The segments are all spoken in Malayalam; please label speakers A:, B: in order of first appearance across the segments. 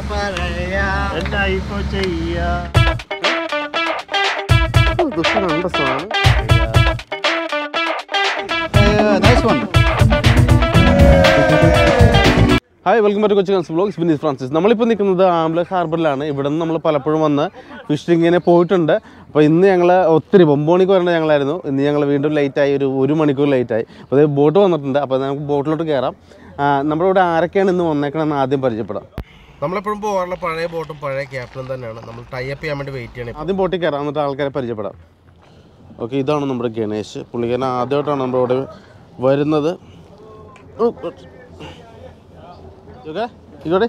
A: പറയാ
B: എന്താ ഇപ്പൊ ചെയ്യാ
A: nice one
C: hi welcome back കൊച്ചു കൺസ് ബ്ലോഗ്സ് ബിനീസ് ഫ്രാൻസിസ് നമ്മളിപ്പോൾ നിൽക്കുന്നത് ആംബ്ല ഹാർബറിലാണ് ഇവിടെ നിന്ന് നമ്മൾ പലപ്പോഴും വന്ന് ഫിഷിങ്ങിന് പോയിട്ടുണ്ട് അപ്പോൾ ഇന്ന് ഞങ്ങൾ ഒത്തിരി ഒമ്പത് മണിക്ക് വരേണ്ട ഞങ്ങളായിരുന്നു ഇന്ന് ഞങ്ങൾ വീണ്ടും ലേറ്റായി ഒരു ഒരു മണിക്കൂർ ലേറ്റായി അപ്പോൾ അതേ ബോട്ട് വന്നിട്ടുണ്ട് അപ്പോൾ നമുക്ക് ബോട്ടിലോട്ട് കയറാം ആ, നമ്മുടെ ഇവിടെ ആരൊക്കെയാണ് ഇന്ന് വന്നേക്കണമെന്ന് ആദ്യം പരിചയപ്പെടാം
D: നമ്മളെപ്പോഴും പോകാറുള്ള പഴയ ബോട്ടും പഴയ ക്യാപ്റ്റനും തന്നെയാണ് നമ്മൾ ടൈ അപ്പ് ചെയ്യാൻ വേണ്ടി വെയിറ്റ് ചെയ്യണം
C: ആദ്യം ബോട്ടിൽ കയറാം എന്നിട്ട് ആൾക്കാരെ പരിചയപ്പെടാം ഓക്കെ ഇതാണ് നമ്മുടെ ഗണേഷ് പുള്ളിക്കാരൻ ആദ്യമായിട്ടാണ് നമ്മുടെ ഇവിടെ വരുന്നത് ഓക്കെ ഇതോടെ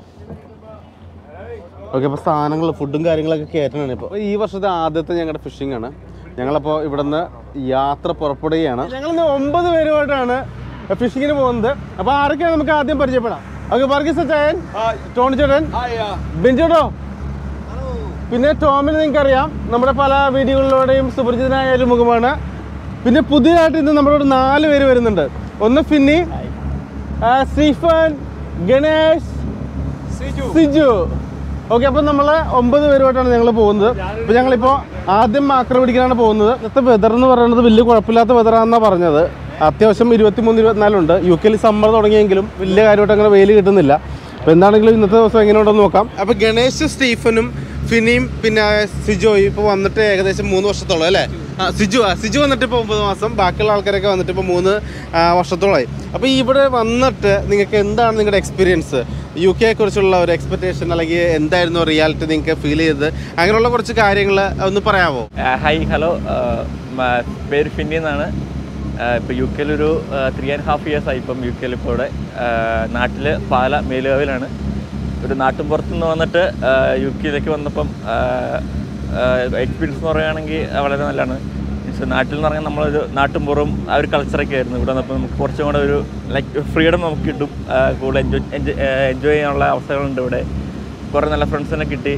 C: ഓക്കെ അപ്പോൾ സാധനങ്ങൾ ഫുഡും കാര്യങ്ങളൊക്കെ കയറ്റണാണ് ഇപ്പോൾ ഈ വർഷത്തെ ആദ്യത്തെ ഞങ്ങളുടെ ഫിഷിംഗ് ആണ് ഞങ്ങളപ്പോൾ ഇവിടെ നിന്ന് യാത്ര പുറപ്പെടുകയാണ് ഞങ്ങൾ ഒമ്പത് പേരുമായിട്ടാണ് ഫിഷിങ്ങിന് പോകുന്നത് അപ്പോൾ ആരൊക്കെയാണ് നമുക്ക് ആദ്യം പരിചയപ്പെടാം ഓക്കെ വർഗീസ് അച്ചായൻ ടോണി ചേട്ടൻ ബെഞ്ചേട്ടോ പിന്നെ ടോമിനെ നിങ്ങൾക്കറിയാം നമ്മുടെ പല വീഡിയോകളിലൂടെയും സുപരിചിതനായ ഒരു മുഖമാണ് പിന്നെ പുതിയതായിട്ട് ഇന്ന് നമ്മുടെ ഇവിടെ നാല് പേര് വരുന്നുണ്ട് ഒന്ന് ഫിന്നി ആ, സ്റ്റീഫൻ ഗണേഷ് സിജു ഓക്കെ അപ്പം നമ്മൾ ഒമ്പത് പേരുമായിട്ടാണ് ഞങ്ങൾ പോകുന്നത് അപ്പോൾ ഞങ്ങളിപ്പോൾ ആദ്യം മാക്ര പിടിക്കാനാണ് പോകുന്നത് ഇന്നത്തെ വെതർ എന്ന് പറയുന്നത് വലിയ കുഴപ്പമില്ലാത്ത വെതറാണെന്നാണ് പറഞ്ഞത് അത്യാവശ്യം ഇരുപത്തിമൂന്ന് ഇരുപത്തിനാലുണ്ട് യു കെയിൽ സമ്മർ തുടങ്ങിയെങ്കിലും വലിയ കാര്യമായിട്ട് അങ്ങനെ വെയിൽ കിട്ടുന്നില്ല അപ്പോൾ എന്താണെങ്കിലും ഇന്നത്തെ ദിവസം എങ്ങനെയുണ്ടെന്ന് നോക്കാം അപ്പോൾ ഗണേഷ് സ്റ്റീഫനും ഫിനിയും പിന്നെ സിജോയും ഇപ്പോൾ വന്നിട്ട് ഏകദേശം മൂന്ന് വർഷത്തോളം അല്ലേ ആ സിജു ആ സിജു വന്നിട്ട് ഇപ്പോൾ ഒമ്പത് മാസം ബാക്കിയുള്ള ആൾക്കാരൊക്കെ വന്നിട്ട് ഇപ്പോൾ മൂന്ന് ആ, വർഷത്തോളമായി അപ്പോൾ ഇവിടെ വന്നിട്ട് നിങ്ങൾക്ക് എന്താണ് നിങ്ങളുടെ എക്സ്പീരിയൻസ് യു കെയെ കുറിച്ചുള്ള ഒരു എക്സ്പെക്ടേഷൻ അല്ലെങ്കിൽ എന്തായിരുന്നു റിയാലിറ്റി നിങ്ങൾക്ക് ഫീൽ ചെയ്തത് അങ്ങനെയുള്ള കുറച്ച് കാര്യങ്ങൾ ഒന്ന് പറയാമോ
E: ഹായ് ഹലോ പേര് ഫിന്നി എന്നാണ് ഇപ്പോൾ യു കെയിലൊരു ത്രീ ആൻഡ് ഹാഫ് ഇയേഴ്സ് ആയി ഇപ്പം യു കെയിൽ ഇപ്പോൾ ഇവിടെ നാട്ടിൽ പാല മേലുകാവിലാണ് ഒരു നാട്ടും പുറത്തുനിന്ന് വന്നിട്ട് യു കെയിലേക്ക് വന്നപ്പം എക്സ്പീരിയൻസ് എന്ന് പറയുകയാണെങ്കിൽ വളരെ നല്ലതാണ് മീൻസ് നാട്ടിൽ എന്ന് പറഞ്ഞാൽ നമ്മളൊരു നാട്ടും പുറം ആ ഒരു കൾച്ചറൊക്കെ ആയിരുന്നു ഇവിടെ വന്നപ്പോൾ നമുക്ക് കുറച്ചും കൂടെ ഒരു ലൈക്ക് ഫ്രീഡം നമുക്ക് കിട്ടും ആ, കൂടുതൽ എൻജോയ് എൻജോയ് ചെയ്യാനുള്ള അവസ്ഥകളുണ്ട് ഇവിടെ കുറേ നല്ല ഫ്രണ്ട്സിനെ കിട്ടി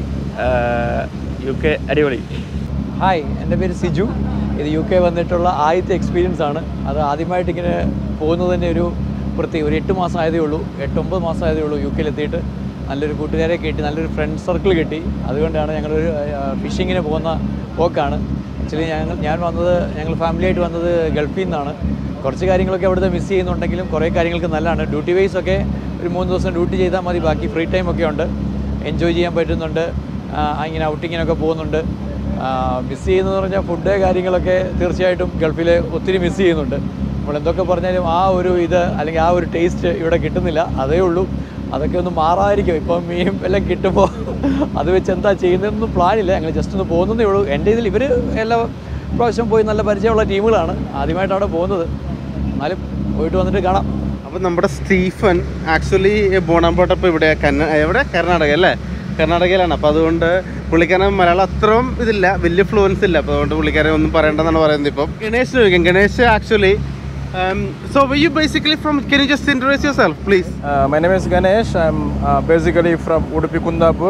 E: യു കെ അടിപൊളി
F: ഹായ് എൻ്റെ പേര് സിജു ഇത് യു കെ വന്നിട്ടുള്ള ആദ്യത്തെ എക്സ്പീരിയൻസ് ആണ് അത് ആദ്യമായിട്ട് ഇങ്ങനെ പോകുന്നത് തന്നെ ഒരു പ്രത്യേക ഒരു എട്ട് മാസം ആയതേ ഉള്ളൂ എട്ടൊമ്പത് മാസം ആയതേ ഉള്ളൂ യു കെയിൽ എത്തിയിട്ട് നല്ലൊരു കൂട്ടുകാരെ കിട്ടി നല്ലൊരു ഫ്രണ്ട് സർക്കിൾ കിട്ടി അതുകൊണ്ടാണ് ഞങ്ങളൊരു ഫിഷിങ്ങിന് പോകുന്ന പോക്കാണ് ആക്ച്വലി ഞങ്ങൾ ഞാൻ വന്നത് ഞങ്ങൾ ഫാമിലിയായിട്ട് വന്നത് ഗൾഫിൽ നിന്നാണ് കുറച്ച് കാര്യങ്ങളൊക്കെ അവിടുത്തെ മിസ് ചെയ്യുന്നുണ്ടെങ്കിലും കുറേ കാര്യങ്ങൾക്ക് നല്ലതാണ് ഡ്യൂട്ടി വൈസ് ഒക്കെ ഒരു മൂന്ന് ദിവസം ഡ്യൂട്ടി ചെയ്താൽ മതി ബാക്കി ഫ്രീ ടൈം ഒക്കെ ഉണ്ട് എൻജോയ് ചെയ്യാൻ പറ്റുന്നുണ്ട് ആ, ഇങ്ങനെ ഔട്ടിങ്ങിനൊക്കെ പോകുന്നുണ്ട് മിസ് ചെയ്യുന്നതെന്ന് പറഞ്ഞാൽ ഫുഡ് കാര്യങ്ങളൊക്കെ തീർച്ചയായിട്ടും ഗൾഫിൽ ഒത്തിരി മിസ് ചെയ്യുന്നുണ്ട് നമ്മൾ എന്തൊക്കെ പറഞ്ഞാലും ആ ഒരു ഇത് അല്ലെങ്കിൽ ആ ഒരു ടേസ്റ്റ് ഇവിടെ കിട്ടുന്നില്ല അതേ ഉള്ളൂ അതൊക്കെ ഒന്ന് മാറാതിരിക്കും ഇപ്പം മീൻ എല്ലാം കിട്ടുമ്പോൾ അത് വെച്ച് എന്താ ചെയ്യുന്നതെന്നൊന്നും പ്ലാനില്ല ഞങ്ങൾ ജസ്റ്റ് ഒന്ന് പോകുന്നതേ ഉള്ളൂ എൻ്റെ ഇതിൽ ഇവർ എല്ലാ പ്രാവശ്യം പോയി നല്ല പരിചയമുള്ള ടീമുകളാണ് ആദ്യമായിട്ട് അവിടെ പോകുന്നത് എന്നാലും പോയിട്ട് വന്നിട്ട് കാണാം
C: അപ്പോൾ നമ്മുടെ സ്റ്റീഫൻ ആക്ച്വലി ബോണാമ്പോട്ടപ്പോൾ ഇവിടെ കന്ന എവിടെ കർണാടക അല്ലേ കർണാടകയിലാണ് അപ്പോൾ അതുകൊണ്ട് പുള്ളിക്കാരൻ മലയാളം അത്രയും ഇതില്ല വലിയ ഫ്ലുവൻസ് ഇല്ല അപ്പോൾ അതുകൊണ്ട് പുള്ളിക്കാരൻ ഒന്നും പറയേണ്ടെന്നാണ് പറയുന്നത് ഇപ്പം ഗണേഷ് ചോദിക്കാം Ganesh actually so you basically from can you just introduce yourself please
G: Uh, my name is Ganesh. I'm uh, basically from Udupi Kundapur.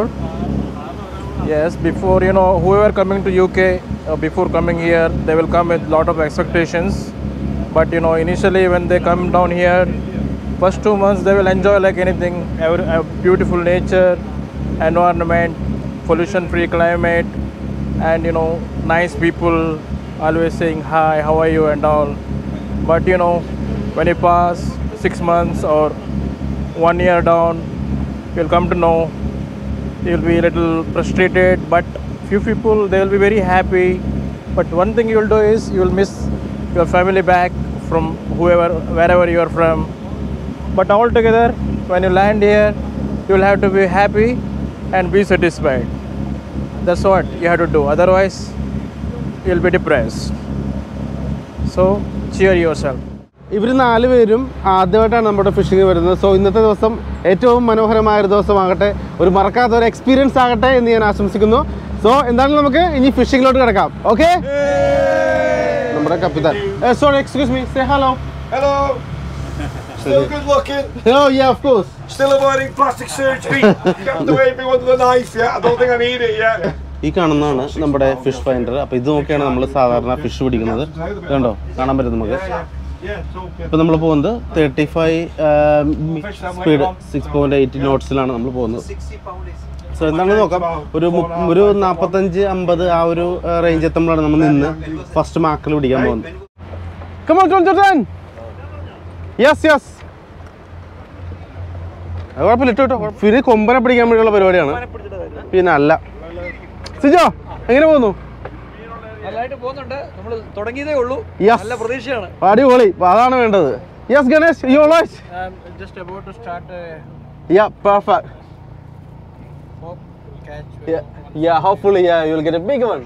G: Yes, before you know, whoever coming to UK uh, before coming here, they will come with lot of expectations. But you know, initially when they come down here, first two months they will enjoy like anything. Every, uh, beautiful nature, environment, pollution-free climate, and you know, nice people always saying hi, how are you, and all. But you know, when you pass six months or one year down, you'll come to know you'll be a little frustrated. But few people they will be very happy. But one thing you will do is you will miss your family back from whoever, wherever you are from. But altogether, when you land here, you will have to be happy and be satisfied. That's what you have to do. Otherwise, you'll be depressed. So, cheer yourself.
C: ഇവർ നാല് പേരും ആദ്യമായിട്ടാണ് നമ്മുടെ ഫിഷിംഗ് വരുന്നത് സോ ഇന്നത്തെ ദിവസം ഏറ്റവും മനോഹരമായ ഒരു ദിവസമാകട്ടെ ഒരു മറക്കാത്ത ഒരു എക്സ്പീരിയൻസ് ആകട്ടെ എന്ന് ഞാൻ ആശംസിക്കുന്നു സോ എന്തായാലും നമുക്ക് ഇനി ഫിഷിങ്ങിലോട്ട് കിടക്കാം ഓക്കെ നമ്മുടെ കപ്പിത്താൻ sorry excuse me say hello
B: Hello. Still good looking.
C: Oh yeah of course
B: Still avoiding plastic surgery. Kept away from under the knife yet. I don't think I need it yet.
C: ഈ കാണുന്നതാണ് നമ്മുടെ ഫിഷ് ഫൈൻഡർ അപ്പോൾ ഇത് നോക്കിയാണ് നമ്മൾ സാധാരണ ഫിഷ് പിടിക്കുന്നത് കണ്ടോ കാണാൻ പറ്റും നമുക്ക് ഇപ്പം നമ്മൾ പോകുന്നത് thirty five speed six point eight നോട്ട്സിലാണ് നമ്മൾ പോകുന്നത് സോ എന്താണെന്ന് നോക്കാം ഒരു മുപ്പ- ഒരു നാൽപ്പത്തഞ്ച് അമ്പത് ആ ഒരു റേഞ്ച് എത്തുമ്പോഴാണ് നമ്മൾ നിന്ന് ഫസ്റ്റ് മാർക്കിൽ പിടിക്കാൻ പോകുന്നത് കമോൺ ചോദിച്ചോട്ടാൻ യെസ് യെസ് കുഴപ്പമില്ല ഇട്ടോ ഇട്ടോ പിന്നെ കൊമ്പനെ പിടിക്കാൻ വേണ്ടിയുള്ള പരിപാടിയാണ് പിന്നെ അല്ല സിജോ എങ്ങനെ പോകുന്നു
F: നല്ലതായിട്ട് പോകുന്നുണ്ട് നമ്മൾ തുടങ്ങിയതേ ഉള്ളൂ
C: Yes.
F: നല്ല പ്രതീക്ഷയാണ്
C: അടിപൊളി അപ്പൊ അതാണ് വേണ്ടത് yes Ganesh you always
G: I'm just about to start a
C: yeah perfect
G: pop catch.
C: Yeah, yeah, hopefully, yeah, you'll get a big one.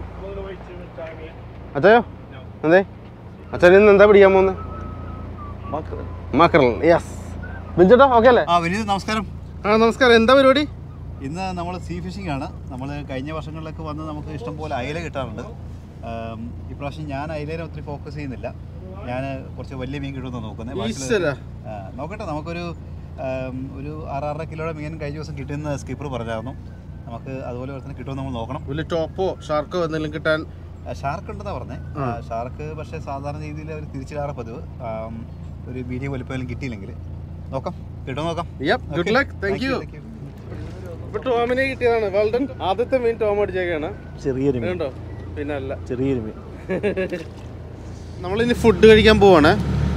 C: അച്ഛയോ അതെ അച്ഛൻ ഇന്ന് എന്താ പിടിക്കാൻ പോകുന്നത് മക്കറൽ യെസ് ബിഞ്ചേട്ടോ ഓക്കെ അല്ലേ
A: ആ വിനീത് നമസ്കാരം
C: ആ നമസ്കാരം എന്താ പരിപാടി
A: ഇന്ന് നമ്മൾ സീ ഫിഷിംഗ് ആണ് നമ്മൾ കഴിഞ്ഞ വർഷങ്ങളിലൊക്കെ വന്ന് നമുക്ക് ഇഷ്ടംപോലെ അയല കിട്ടാറുണ്ട് ആം, ഇപ്രാവശ്യം ഞാൻ അയലേനെ ഒത്തിരി ഫോക്കസ് ചെയ്യുന്നില്ല ഞാൻ കുറച്ച് വലിയ മീൻ കിട്ടുമെന്ന് നോക്കുന്നത്
C: ഈശ്വരാ.
A: ബാക്കിയുള്ളത്- ആ, നോക്കട്ടെ നമുക്കൊരു ആം, ഒരു ആറാറര കിലോയുടെ മീൻ കഴിഞ്ഞ ദിവസം കിട്ടുമെന്ന് സ്കിപ്പർ പറഞ്ഞായിരുന്നു നമുക്ക് അതുപോലെ തന്നെ കിട്ടുമെന്ന് നമ്മൾ നോക്കണം
C: വലിയ ടോപ്പോ ഷാർക്കോ എന്തെങ്കിലും കിട്ടാൻ
A: ഷാർക്ക് ഉണ്ടെന്നാണ് പറഞ്ഞത് ഷാർക്ക് പക്ഷേ സാധാരണ രീതിയിൽ അവർ തിരിച്ചിടാറ് പതിവ് ആം, ഒരു മീഡിയം വലുപ്പമെങ്കിലും കിട്ടിയില്ലെങ്കിൽ നോക്കാം കിട്ടുമോ നോക്കാം
C: good
A: Okay.
C: Luck thank
A: Thank
C: you
A: you, thank you.
C: ഇപ്പൊ ടോമിനെ കിട്ടിയതാണ് വേൾഡൻ ആദ്യത്തെ മീൻ ടോം അടിച്ചേക്കാണ്
D: ചെറിയൊരു
C: കണ്ടോ പിന്നെ അല്ല
D: ചെറിയൊരു മീൻ
C: നമ്മളിനി ഫുഡ് കഴിക്കാൻ പോവാണ്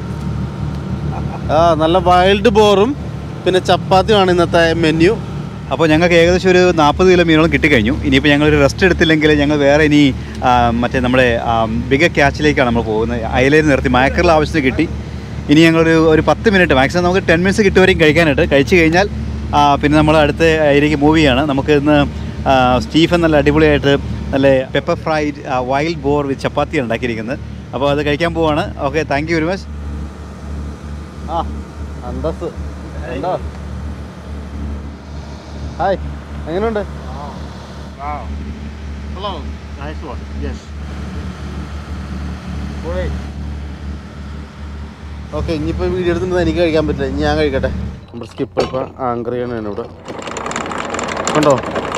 C: ആ നല്ല വൈൽഡ് ബോറും പിന്നെ ചപ്പാത്തിയുമാണ് ഇന്നത്തെ മെനു
A: അപ്പോൾ ഞങ്ങൾക്ക് ഏകദേശം ഒരു നാൽപ്പത് കിലോ മീനോളം കിട്ടിക്കഴിഞ്ഞു ഇനിയിപ്പോൾ ഞങ്ങളൊരു റെസ്റ്റ് എടുത്തില്ലെങ്കിൽ ഞങ്ങൾ വേറെ ഇനി ആ, മറ്റേ നമ്മുടെ ബിഗ ക്യാച്ചിലേക്കാണ് നമ്മൾ പോകുന്നത് അയലയിൽ നിർത്തി മയക്കറിൽ ആവശ്യത്തിന് കിട്ടി ഇനി ഞങ്ങളൊരു ഒരു പത്ത് മിനിറ്റ് മാക്സിമം നമുക്ക് ടെൻ മിനിറ്റ്സ് കിട്ടുവരെയും കഴിക്കാനായിട്ട് കഴിച്ച് കഴിഞ്ഞാൽ ആ, പിന്നെ നമ്മൾ അടുത്ത ഏരിയയ്ക്ക് മൂവ് ചെയ്യാണ് നമുക്ക് ഇന്ന് ആ, സ്റ്റീഫൻ നല്ല അടിപൊളിയായിട്ട് നല്ല pepper fried wild boar with ചപ്പാത്തിയാണ് ഉണ്ടാക്കിയിരിക്കുന്നത് അപ്പോൾ അത് കഴിക്കാൻ പോവാണ് okay thank you very much
C: ആ അന്തസ് ഉണ്ടോ ഹായ് എങ്ങനെയുണ്ട് ഹലോ ഓക്കെ ഇനിയിപ്പോൾ വീഡിയോ എടുത്തിട്ട് എനിക്ക് കഴിക്കാൻ പറ്റില്ല ഇനി ഞാൻ കഴിക്കട്ടെ നമ്മുടെ സ്കിപ്പ് ഇപ്പോൾ ആങ്കർ ചെയ്യണതാണ് ഇവിടെ കണ്ടോ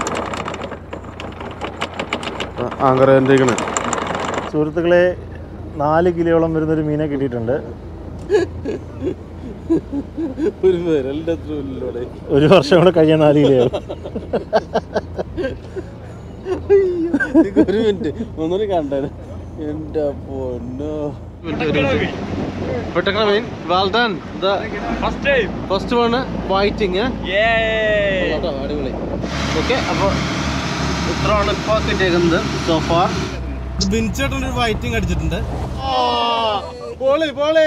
C: ആങ്കർ ചെയ്തിരിക്കണേ
H: സുഹൃത്തുക്കളെ നാല് കിലോയോളം വരുന്നൊരു മീനെ കിട്ടിയിട്ടുണ്ട്
C: ഒരു വിരലിൻ്റെ അത്ര ഉള്ളിലൂടെ
H: ഒരു വർഷം കൂടെ കഴിയാൻ നാല് കിലോ
C: ഒരു മിനിറ്റ് ഒന്നുകൂടി കണ്ടേ എന്റെ പൊന്നോ പെട്ടക്കണ മീൻ well done
E: first time
C: first one whiting അടിപൊളി ഓക്കെ അപ്പോൾ ഇത്രയാണ് ഇപ്പോൾ കിട്ടിയേക്കുന്നത് സോഫാ ബിൻചേട്ടൻ ഒരു വൈറ്റിംഗ് അടിച്ചിട്ടുണ്ട് പോളി പോളി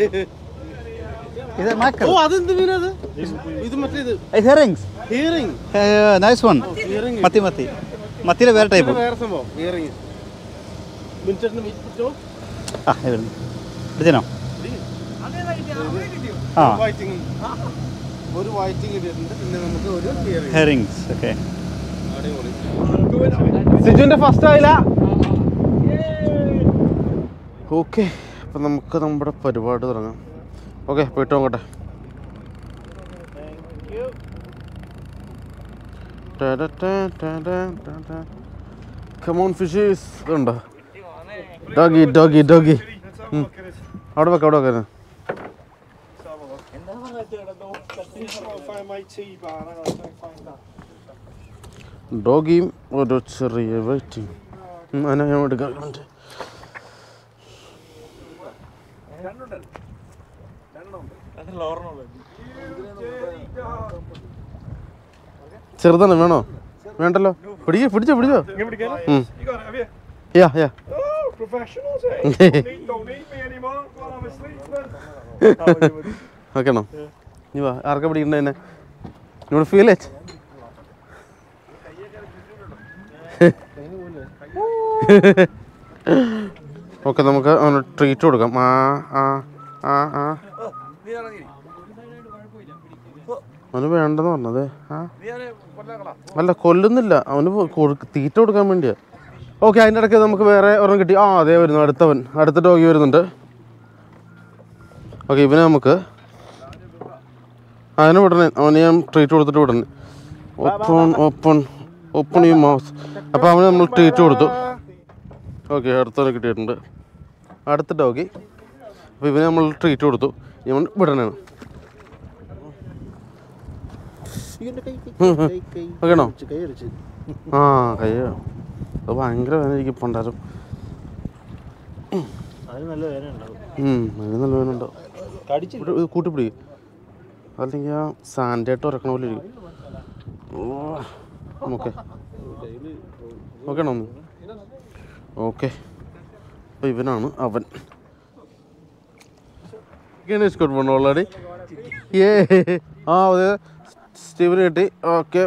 A: ഇത് മാക്കർ
C: ഓ അതെന്ത് മീനത് ഇത് മറ്റേത്
A: herrings
C: herring
A: nice one
C: herring
A: മത്തി മത്തി മത്തിയുടെ വേറെ ടൈപ്പ്
C: വേറെ സംഭവം ഹിയറിംഗ് ബിൻചേട്ടന് വിറ്റോ
A: ആ വരുന്നു എടുത്തനോ ആ
C: വൈറ്റിംഗ് ഒരു വൈറ്റിംഗ് കിട്ടിയിട്ടുണ്ട് പിന്നെ നമുക്ക് ഒരു ഹിയറിംഗ്
A: ഹെറിങ്സ് ഓക്കെ
C: സിജുവിന്റെ ഫസ്റ്റ് ആയില്ല ഓക്കെ അപ്പം നമുക്ക് നമ്മുടെ പരിപാടി തുടങ്ങാം ഓക്കെ പോയിട്ട് നോക്കട്ടെ കമോൺ ഫിഷീസ് ഇതുണ്ടോ ഡോഗി ഡോഗി ഡോഗി അവിടെ വെക്കാം അവിടെ വെക്കാം ഡോഗിയും ഒരു ചെറിയ വെയിറ്റിംഗ് അതിനെ ഞാൻ എടുക്കാറുണ്ട് ചെറുതാണ് വേണോ വേണ്ടല്ലോ പിടിക്കോ പിടിച്ചോ പിടിച്ചോ ഉം. Yeah yeah
B: Oh, professionals, eh? don't, need, don't need me anymore while I'm asleep, man.
C: Okay ആണോ നീ വാ ആർക്കാ പിടിക്കണ്ടേ എന്നെ ഇവിടെ ഫീൽ ഇറ്റ് ഓക്കെ നമുക്ക് അവന് ട്രീറ്റ് കൊടുക്കാം ആ ആ ആ ആ അവന് വേണ്ടെന്ന് പറഞ്ഞത് ആ അല്ല കൊല്ലുന്നില്ല അവന് കൊടുക്ക- തീറ്റ കൊടുക്കാൻ വേണ്ടിയാ ഓക്കെ അതിൻ്റെ ഇടയ്ക്ക് നമുക്ക് വേറെ ഒരെണ്ണം കിട്ടി ആ അതേ വരുന്നു അടുത്തവൻ അടുത്ത ഡോഗി വരുന്നുണ്ട് ഓക്കെ ഇവനെ നമുക്ക് അതിന് വിടണേ അവന് ഞാൻ ട്രീറ്റ് കൊടുത്തിട്ട് വിടണേ ഓപ്പൺ ഓപ്പൺ ഓപ്പൺ ഈ മൗസ് അപ്പോൾ അവന് നമ്മൾ ട്രീറ്റ് കൊടുത്തു ഓക്കെ അടുത്തവനെ കിട്ടിയിട്ടുണ്ട് അടുത്ത ഡോഗി അപ്പോൾ ഇവന് നമ്മൾ ട്രീറ്റ് കൊടുത്തു ഇവൻ വിടണാണ് ഓക്കെയാണോ ആ കയ്യോ അത് ഭയങ്കര വേദന എനിക്ക് പണ്ടാരും
H: അതിന് നല്ല വേദന ഉണ്ടാവും
C: അതിന് നല്ല വേദന ഉണ്ടാവും ഇവിടെ ഇത് കൂട്ടി പിടി അല്ലെങ്കിൽ ആ സാൻഡായിട്ട് ഉറക്കണ പോലെ ഇരിക്കും ഓക്കെ ഓക്കെ ആണോ ഓക്കെ അപ്പോൾ ഇവനാണ് അവൻ ഗണേഷ് വൺ ഓൾറെഡി ഏ ആ അതെ സ്റ്റീവന് കിട്ടി ഓക്കെ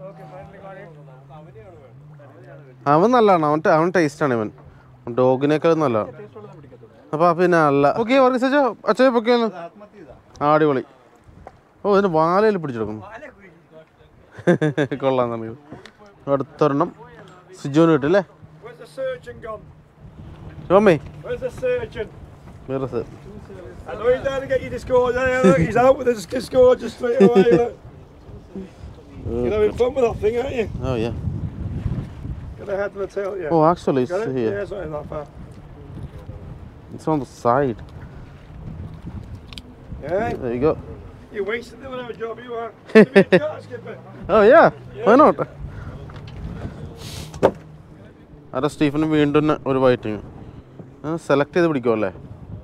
C: അവൻ നല്ലതാണ് അവൻ അവൻ ടേസ്റ്റാണ് ഇവൻ ഡോഗിനേക്കാൾ നല്ലതാണ് അപ്പോൾ പിന്നെ അല്ല ഓക്കെ വർഗീസ് അച്ഛാ അച്ഛാ പൊക്കെ ഒന്ന് ആ അടിപൊളി ഓ ഇതിന് വാലയിൽ പിടിച്ചെടുക്കുന്നു കൊള്ളാൻ തന്നെ അടുത്തൊരെണ്ണം സിജോന് കിട്ടില്ലേ
B: Where's the surgeon gone?
C: രോമേ
B: Where's the surgeon?
C: വേറെ sir
B: I know he's down to get you to score. Yeah, look, he's out with his score just straight away. Look. You're having fun with that thing, aren't you?
C: Oh yeah
B: Got a head and a tail, yeah.
C: Oh actually
B: Got it?
C: It's
B: Yeah,
C: here
B: it's not in that far.
C: It's on the side
B: Yeah,
C: There you go.
B: you're wasting doing whatever job you are. Give me a shot, skipper.
C: Oh yeah, why not? അതെ സ്റ്റീഫന് വീണ്ടും ഒരു വൈറ്റിങ് സെലക്ട് ചെയ്ത് പിടിക്കും അല്ലേ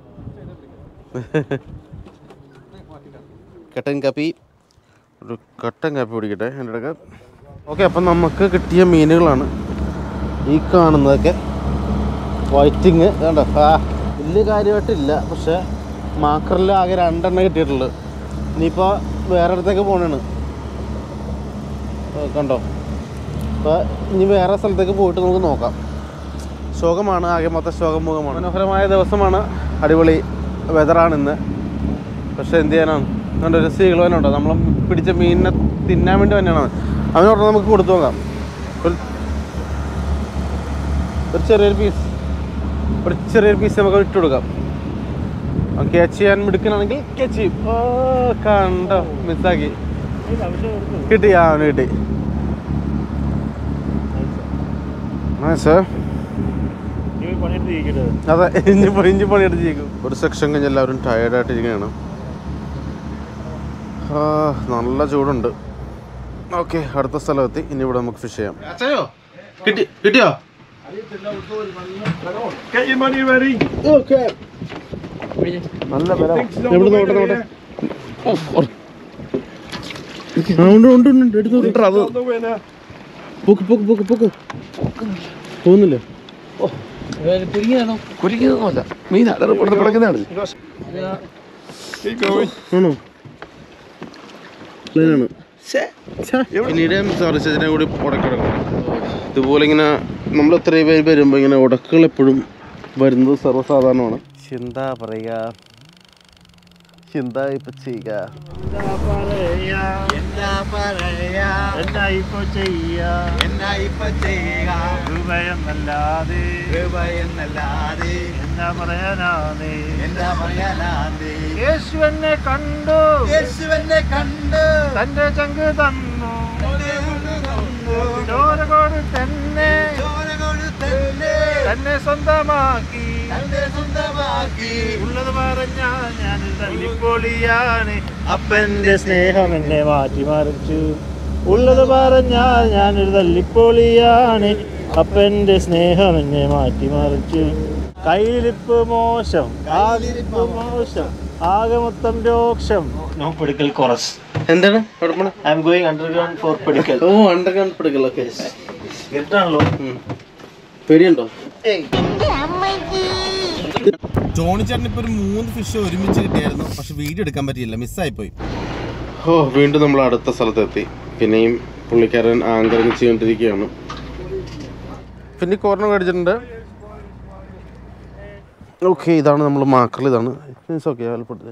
C: കട്ടൻ കാപ്പി ഒരു കട്ടൻ കാപ്പി പിടിക്കട്ടെ എൻ്റെ ഇടയ്ക്ക് ഓക്കെ അപ്പം നമുക്ക് കിട്ടിയ മീനുകളാണ് ഈ കാണുന്നതൊക്കെ വൈറ്റിങ് കണ്ടോ ആ വലിയ കാര്യമായിട്ടില്ല പക്ഷേ മാക്കറിൽ ആകെ രണ്ടെണ്ണം കിട്ടിയിട്ടുള്ളൂ ഇനിയിപ്പോൾ വേറെ അടുത്തേക്ക് പോകണാണ് കണ്ടോ അപ്പോൾ ഇനി വേറെ സ്ഥലത്തേക്ക് പോയിട്ട് നമുക്ക് നോക്കാം ശോകമാണ് ആകെ മൊത്തം ശോകമുഖമാണ് മനോഹരമായ ദിവസമാണ് അടിപൊളി വെതറാണ് ഇന്ന് പക്ഷെ എന്ത് ചെയ്യാനാണ് കണ്ടോ ഒരു സീകളവനുണ്ടോ നമ്മൾ പിടിച്ച മീനിനെ തിന്നാൻ വേണ്ടി തന്നെയാണ് അവനോട് നമുക്ക് കൊടുത്തു നോക്കാം ഒരു ഒരു ചെറിയൊരു പീസ് ഒരു ചെറിയൊരു പീസ് നമുക്ക് ഇട്ട് കൊടുക്കാം ക്യാച്ച് ചെയ്യാൻ മിടുക്കനാണെങ്കിൽ ക്യാച്ച് ചെയ്യും ഓ കണ്ടോ മിസ്സാക്കി കിട്ടി ആ അവന് കിട്ടി സാർ
H: നീ പണിയെടുത്ത് ഇരിക്കട്ടെ
C: അതെ ഇഞ്ചി പണി ഇഞ്ചി പണിയെടുത്ത് ചെയ്യും ഒരു സെക്ഷൻ കഴിഞ്ഞ് എല്ലാവരും ടയേർഡായിട്ട് ഇരിക്കുകയാണ് ആ, നല്ല ചൂടുണ്ട് ഓക്കെ അടുത്ത സ്ഥലമെത്തി ഇനി ഇവിടെ നമുക്ക് ഫിഷ് ചെയ്യാം അച്ഛയോ കിട്ടി കിട്ടിയോ
B: Get your money ready.
C: Okay നല്ല വില
B: Thinks he's on
C: എവിടെ
B: the way
C: നോട്ടെ
B: to
C: നോട്ടെ
B: here.
C: ഉണ്ട് ഉണ്ട് ഉണ്ട് എടുത്തു അത്
B: Not the winner.
C: പൊക്ക് പൊക്ക് പൊക്ക് പൊക്ക് പോകുന്നില്ലേ
I: കുരുങ്ങിയതൊന്നുമല്ല മീൻ അലറി പുറത്ത് കിടക്കുന്നതാണ്
B: Keep going.
C: ആണോ പ്ലെയിനാണ് പിന്നീട് സോറി ചേച്ചനെ കൂടി ഉടക്കിടക്കണം ഇതുപോലെ ഇങ്ങനെ നമ്മൾ എത്രയും പേര് വരുമ്പോൾ ഇങ്ങനെ ഉടക്കുകൾ എപ്പോഴും വരുന്നത് സർവ്വസാധാരണമാണ് എന്താ പറയുക എന്താ ഇപ്പൊ ചെയ്യുക
H: എന്താ പറയാ എന്നാ ഇപ്പൊ ചെയ്യാ എന്നാ ഇപ്പൊ ചെയ്യുക രൂപയെന്നല്ലാതെ രൂപയെന്നല്ലാതെ എന്താ പറയാനാണ് എന്താ പറയാനാണ് യേശു എന്നെ കണ്ടു യേശു എന്നെ കണ്ടു തന്റെ ചങ്ക് തന്നു ചോര കൊടു തന്നെ തന്നെ സ്വന്തമാക്കി തന്നെ സ്വന്തമാക്കി ഉള്ളത് പറഞ്ഞാൽ ഞാൻ തല്ലിപ്പൊളിയാണ് അപ്പന്റെ സ്നേഹം എന്നെ മാറ്റിമറിച്ചു ഉള്ളത് പറഞ്ഞാൽ ഞാനൊരു തല്ലിപ്പൊളിയാണ് അപ്പന്റെ സ്നേഹം എന്നെ മാറ്റിമറിച്ചു കയ്യിലിപ്പ് മോശം കാലിരിപ്പ് മോശം ആകെ മൊത്തം രോക്ഷം നോ പെടുക്കൽ കുറസ്
C: എന്താണ് കുഴപ്പമില്ല
H: I'm going underground for പെടുക്കൽ
C: ഓ അണ്ടർഗ്രൗണ്ട് പിടിക്കലൊക്കെ
H: ഇരുട്ടാണല്ലോ
C: പേടിയുണ്ടോ ജോണി ചേട്ടൻ ഇപ്പൊ ഒരു മൂന്ന് ഫിഷ് ഒരുമിച്ച് കിട്ടിയായിരുന്നു പക്ഷെ വീഡിയോ എടുക്കാൻ പറ്റിയില്ല മിസ്സായി പോയി ഓ വീണ്ടും നമ്മൾ അടുത്ത സ്ഥലത്തെത്തി പിന്നെയും പുള്ളിക്കാരൻ ആങ്കറിങ് ചെയ്തുകൊണ്ടിരിക്കുകയാണ് പിന്നെ കോർണർ മേടിച്ചിട്ടുണ്ട് ഓക്കെ ഇതാണ് നമ്മൾ മാക്കർ ഇതാണ് മീൻസ് ഓക്കെ വലപ്പെട്ടത്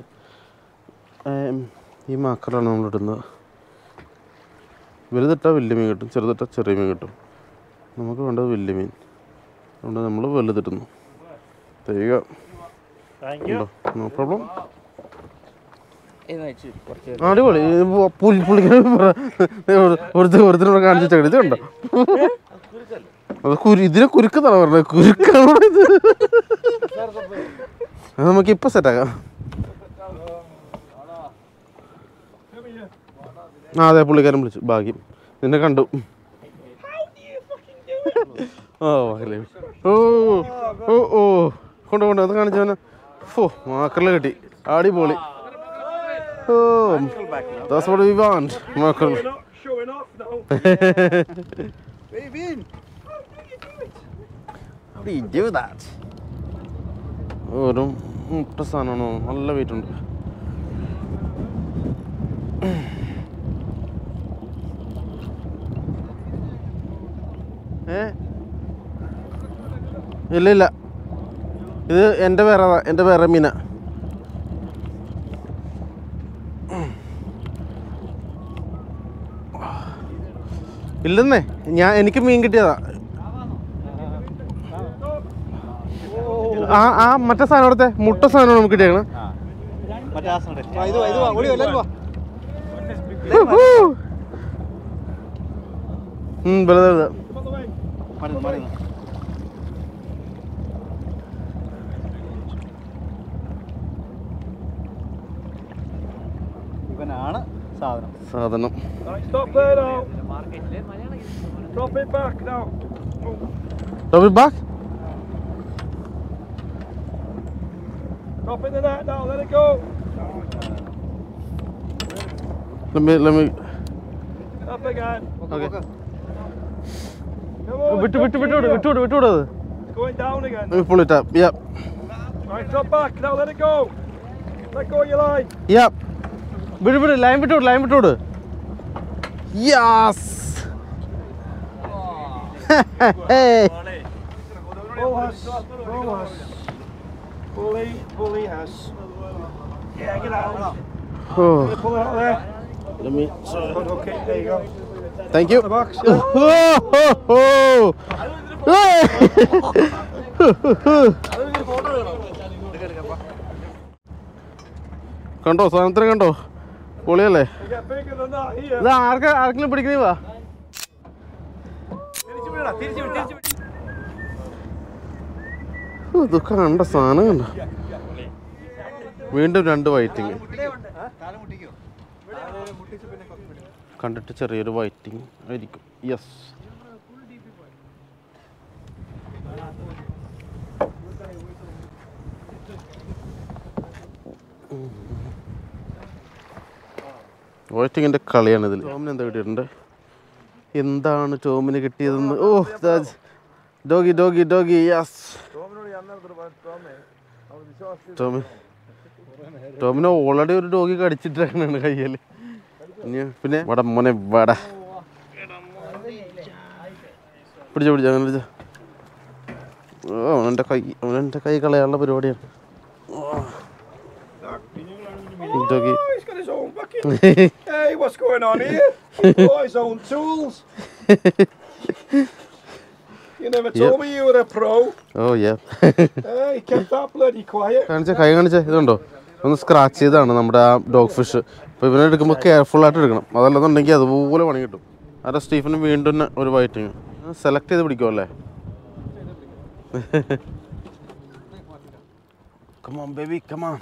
C: ഈ മാക്കറാണ് നമ്മൾ ഇടുന്നത് വലുതിട്ടാൽ വലിയ മീൻ കിട്ടും ചെറുതിട്ടാൽ ചെറിയ മീൻ കിട്ടും നമുക്ക് വേണ്ടത് വലിയ മീൻ അതുകൊണ്ട് നമ്മൾ വലുതിടുന്നു തരിക നോ പ്രോബ്ലം അടിപൊളി ഇത് പു- പുള്ളി പുള്ളിക്കാരൻ പറ- ഒരുത്തർ ഒരുത്തരോട് കാണിച്ചു വെച്ചാൽ ഇത് കണ്ടോ അത് കുരു ഇതിനെ കുരുക്കെന്നാണ് പറഞ്ഞത് കുരുക്കാണോ ഇത് അത് നമുക്ക് ഇപ്പം സെറ്റാക്കാം ആ അതെ പുള്ളിക്കാരൻ വിളിച്ചു ഭാഗ്യം നിന്നെ കണ്ടു ഓ ഭാഗ്യം. ഓ ഓ ഓ കൊണ്ട് കൊണ്ട് അത് കാണിച്ചവനെ ഫോ മാക്കറിൽ കിട്ടി അടിപൊളി oh that's what we want mackerel
B: We're not showing off now.
C: How do you do that? ഒരു മുട്ട സാധനമാണോ നല്ല വെയിറ്റ് ഉണ്ട് ഏ ഇല്ല ഇല്ല ഇത് എൻ്റെ വേറെ എൻ്റെ വേറെ മീന ഇല്ലെന്നേ ഞാൻ എനിക്ക് മീൻ കിട്ടിയതാ ആ ആ മറ്റേ സാധനം അവിടുത്തെ മുട്ട സാധനം നമുക്ക് കിട്ടിയേക്കണം
A: മറ്റേ ആ സാധനം ഇത് ഇത് ഓടി എല്ലാവരും വാ
C: വെറുതെ വെറുതെ
A: മാറി നിന്ന്, മാറി നിന്ന്. ഇവനാണ് സാധനം
C: സാധനം
B: Right, stop there now. Drop it back now.
C: Double back
B: Drop in the net now. Let it go.
C: let me let me
B: Up again.
C: okay
B: Come on.
C: വിട്ടു വിട്ടു
B: drop
C: വിട്ടു
B: it
C: വിട്ടു
B: here.
C: വിട്ടു വിട്ടു അത്
B: It's going down again.
C: let me pull it up yeah
B: Right, drop back. Now let it go. Let go of your line.
C: yeah വിടു വിടു ലൈൻ വിട്ടു ലൈൻ വിട്ടു വിട് യാസ്
B: Bull has. Bull has. Bully. Bully has. Yeah, get out.
C: oh
B: Pull it out of there.
C: let me
B: Good, okay, there you go.
C: thank you
B: The box, yeah.
C: oh, oh, കണ്ടോ സാധനത്തിന് കണ്ടോ പൊളിയല്ലേ
B: You get bigger than that here.
C: ഇത് ആർക്കാ ആർക്കെങ്കിലും പിടിക്കണേ വാ ഓ, ഇത് കണ്ട സാധനം കണ്ട വീണ്ടും രണ്ട് വൈറ്റിങ് കണ്ടിട്ട് ചെറിയൊരു വൈറ്റിങ് ആയിരിക്കും യെസ് വൈറ്റിങ്ങിൻ്റെ കളിയാണ് ഇതിൽ ടോമിന് എന്താ കിട്ടിയിട്ടുണ്ട് എന്താണ് ടോമിന് കിട്ടിയതെന്ന് oh doggy doggy doggy yes Tommy ടോമിന് ഓൾറെഡി ഒരു ഡോഗി കടിച്ചിട്ടാണ് കയ്യിൽ ഇനി പിന്നെ വട മോനെ വട പിടിച്ച പിടിച്ച അങ്ങനെ പിടിച്ച ഓ അവനെൻ്റെ കൈ അവനെൻ്റെ കൈ കളയാനുള്ള പരിപാടിയാണ് doggy
B: Oh, he's got his own bucket. hey, what's going on here? oh, his own tools. You never told
C: Yep.
B: me you were a pro.
C: Oh yeah
B: hey, he kept that bloody quiet.
C: കാണിച്ച കൈ കാണിച്ച ഇതുണ്ടോ ഒന്ന് സ്ക്രാച്ച് ചെയ്താണ് നമ്മുടെ ആ ഡോഗ് ഫിഷ് അപ്പോൾ ഇവനെ എടുക്കുമ്പോൾ കെയർഫുൾ ആയിട്ട് എടുക്കണം അതല്ലെന്നുണ്ടെങ്കിൽ അതുപോലെ പണി കിട്ടും ആരെ സ്റ്റീഫന് വീണ്ടും തന്നെ ഒരു വൈറ്റിങ് സെലക്ട് ചെയ്ത് പിടിക്കും അല്ലേ come on baby come on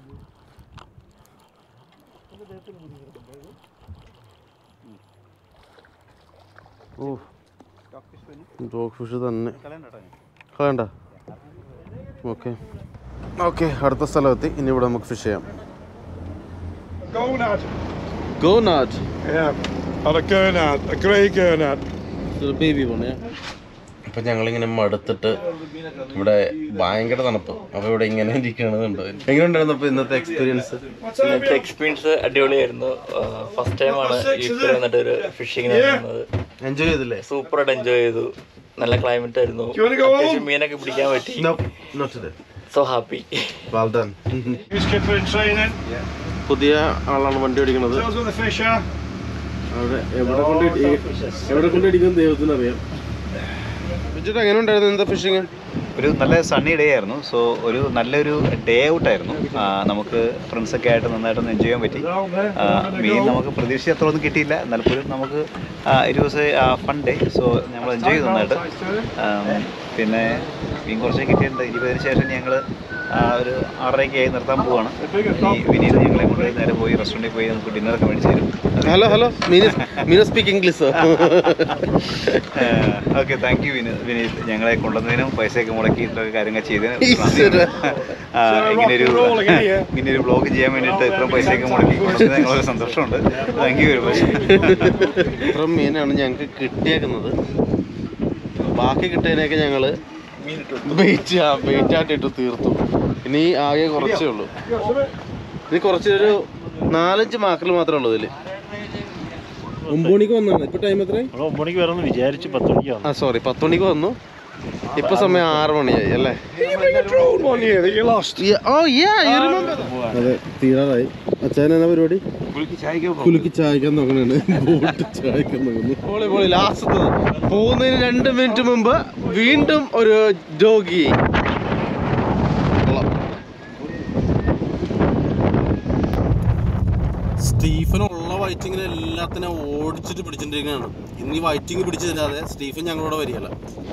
C: oh dog fish തന്നെ കളയണ്ട ഓക്കെ ഓക്കെ അടുത്ത സ്ഥലമെത്തി ഇനി ഇവിടെ നമുക്ക് ഫിഷ് ചെയ്യാം
B: Gonad.
C: Gurnard
B: Yeah. On a gurnard, a grey gurnard.
C: Baby പോണേ ഇപ്പം ഞങ്ങളിങ്ങനെ മടുത്തിട്ട് ഇവിടെ ഭയങ്കര തണുപ്പ് അപ്പോൾ ഇവിടെ ഇങ്ങനെ ഇരിക്കണതുണ്ട് എങ്ങനെയുണ്ടായിരുന്നു അപ്പോൾ ഇന്നത്തെ എക്സ്പീരിയൻസ്
E: ഇന്നത്തെ എക്സ്പീരിയൻസ് അടിപൊളിയായിരുന്നു ഫസ്റ്റ് ടൈമാണ് യു കെ വന്നിട്ട് ഒരു ഫിഷിങ്ങിന് വന്നത്
C: എൻജോയ് ചെയ്തില്ലേ
E: സൂപ്പറായിട്ട് എൻജോയ് ചെയ്തു നല്ല ക്ലൈമറ്റ് ആയിരുന്നു
B: you wanna go home?
E: അത്യാവശ്യം മീനൊക്കെ പിടിക്കാൻ പറ്റി
C: no not today
E: so happy
C: well done
B: He's skipper in training.
C: പുതിയ ആളാണ് വണ്ടി ഓടിക്കുന്നത്
B: Tells where the fish are.
C: അവിടെ എവിടെ കൊണ്ട് ഇടി- എവിടെ കൊണ്ട് ഇടിക്കും ദൈവത്തിന് അറിയാം വിജിട്ട് എങ്ങനെ ഉണ്ടായിരുന്നു ഇന്നത്തെ ഫിഷിങ്
A: ഒരു നല്ല സണ്ണി ഡേ ആയിരുന്നു സോ ഒരു നല്ലൊരു ഡേ ഔട്ട് ആയിരുന്നു ആ, നമുക്ക് ഫ്രണ്ട്സൊക്കെ ആയിട്ട് നന്നായിട്ടൊന്ന് എൻജോയ് ചെയ്യാൻ പറ്റി ആ, മീൻ നമുക്ക് പ്രതീക്ഷിച്ച അത്ര ഒന്നും കിട്ടിയില്ല എന്നാൽ പോലും നമുക്ക് it was a fun day so നമ്മൾ എൻജോയ് ചെയ്തു നന്നായിട്ട് ആ, പിന്നെ മീൻ കുറച്ചേ കിട്ടിയിട്ടുണ്ട് ഇനി അതിന് ശേഷം ഞങ്ങൾ ആ, ഒരു ആറരയ്ക്കായി നിർത്താൻ പോവാണ് ഇനി വിനീത് ഞങ്ങളെ കൊണ്ട് നേരെ പോയി റെസ്റ്റോറൻറ്റിൽ പോയി നമുക്ക് ഡിന്നറൊക്കെ മേടിച്ച് തരും
C: hello hello Meena Meena speak English
A: okay thank you Vineeth Vineeth ഞങ്ങളെ കൊണ്ടുവന്നതിനും പൈസയൊക്കെ മുടക്കി ഇത്രയൊക്കെ കാര്യങ്ങൾ ചെയ്തതിനും
C: ഈശ്വരാ.
A: ആ, ഇങ്ങനെയൊരു ഇങ്ങനെയൊരു ബ്ലോഗ് ചെയ്യാൻ വേണ്ടിയിട്ട് ഇത്രയും പൈസയൊക്കെ മുടക്കി കൊണ്ടുവന്നതിന് ഞങ്ങളൊരു സന്തോഷമുണ്ട് താങ്ക് യു വെരി മച്ച്
C: ഇത്ര മീനാണ് ഞങ്ങൾക്ക് കിട്ടിയേക്കുന്നത് ബാക്കി കിട്ടിയതിനൊക്കെ ഞങ്ങള് വെയിറ്റ് വെയിറ്റ് ആയിട്ടിട്ട് തീർത്തു ഇനി ആകെ കുറച്ചേ ഉള്ളൂ ഇനി കുറച്ചൊരു നാലഞ്ച് മാക്കൽ മാത്രമേ ഉള്ളൂ ഇതില് ഒമ്പത് മണിക്ക് വന്നാണ് ഇപ്പൊ ടൈം എത്ര
H: നമ്മൾ ഒമ്പത് മണിക്ക് വരണമെന്ന് വിചാരിച്ച് പത്ത് മണിക്ക് വന്നു
C: ആ സോറി പത്ത് മണിക്ക് വന്നു ഇപ്പൊ സമയം ആറ് മണിയായി അല്ലേ
B: One year that you lost.
C: ഓ അതെ തീരാറായി അച്ഛൻ എന്നാ പരിപാടി കുലുക്കി ചായക്കാൻ നോക്കണാണ് ബോട്ട് ചായക്കാൻ നോക്കുന്നു പോളി പോളി ലാസ്റ്റത്തത് പോകുന്നതിന് രണ്ട് മിനിറ്റ് മുമ്പ് വീണ്ടും ഒരു ഡോഗി സ്റ്റീഫൻ ഉള്ള വൈറ്റിങ്ങിനെ എല്ലാത്തിനും ഓടിച്ചിട്ട് പിടിച്ചിട്ടിരിക്കുകയാണ് ഇന്ന് ഈ വൈറ്റിങ് പിടിച്ചു തരാതെ സ്റ്റീഫൻ ഞങ്ങളോട് വരികയല്ല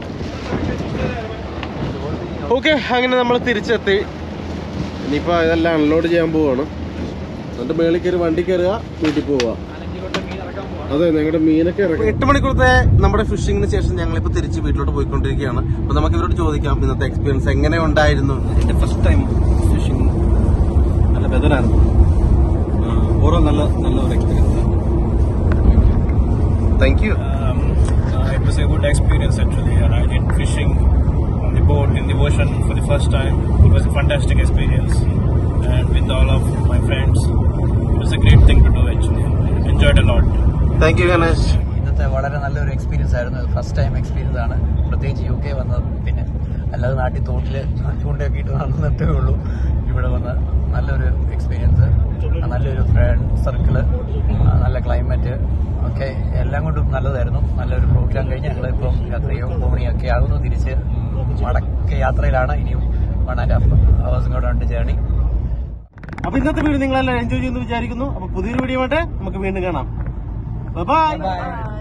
C: ഓക്കെ അങ്ങനെ നമ്മൾ തിരിച്ചെത്തി ഇനിയിപ്പോൾ ഇതെല്ലാം അൺലോഡ് ചെയ്യാൻ പോവാണ് എന്നിട്ട് മേളിൽ കയറി വണ്ടി കയറുക വീട്ടിൽ പോവുക അതെ ഞങ്ങളുടെ മീനൊക്കെ ഇറങ്ങി എട്ട് മണിക്കൂറത്തെ നമ്മുടെ ഫിഷിങ്ങിന് ശേഷം ഞങ്ങളിപ്പോൾ തിരിച്ച് വീട്ടിലോട്ട് പോയിക്കൊണ്ടിരിക്കുകയാണ് അപ്പോൾ നമുക്ക് ഇവരോട് ചോദിക്കാം ഇന്നത്തെ എക്സ്പീരിയൻസ് എങ്ങനെ ഉണ്ടായിരുന്നു
J: എൻ്റെ ഫസ്റ്റ് ടൈം ഫിഷിംഗ് നല്ല വെതറായിരുന്നു ഓരോ നല്ല നല്ല ഒരു experience
C: thank you
G: Um, uh, it was a good experience actually, and I did fishing on the boat in the ocean for the first time. It was a fantastic experience, and with all of my friends, it was a great thing to do actually. Enjoyed a lot.
C: Thank you Ganesh
F: ഇന്നത്തെ വളരെ നല്ലൊരു എക്സ്പീരിയൻസ് ആയിരുന്നു ഫസ്റ്റ് ടൈം എക്സ്പീരിയൻസ് ആണ് പ്രത്യേകിച്ച് യു കെ വന്നത് പിന്നെ അല്ലാതെ നാട്ടിൽ തോട്ടിൽ ചൂണ്ടയൊക്കെ ഇട്ട് നടന്നിട്ടേ ഉള്ളൂ ഇവിടെ വന്ന് നല്ലൊരു എക്സ്പീരിയൻസ് നല്ലൊരു ഫ്രണ്ട് സർക്കിള് നല്ല ക്ലൈമറ്റ് ഒക്കെ എല്ലാം കൊണ്ടും നല്ലതായിരുന്നു നല്ലൊരു പ്രോഗ്രാം കഴിഞ്ഞ് ഞങ്ങളിപ്പം രാത്രി ഒമ്പത് മണിയൊക്കെ ആകുന്നു തിരിച്ച് മടക്ക യാത്രയിലാണ് ഇനിയും വൺ ആൻഡ് ഹാഫ് ഹവേഴ്സും കൂടെ ഉണ്ട് ജേണി
C: അപ്പൊ ഇന്നത്തെ വീഡിയോ നിങ്ങളെല്ലാം എൻജോയ് ചെയ്യുന്നു വിചാരിക്കുന്നു അപ്പൊ പുതിയൊരു വീഡിയോ ആയിട്ട് നമുക്ക് വീണ്ടും കാണാം ബൈ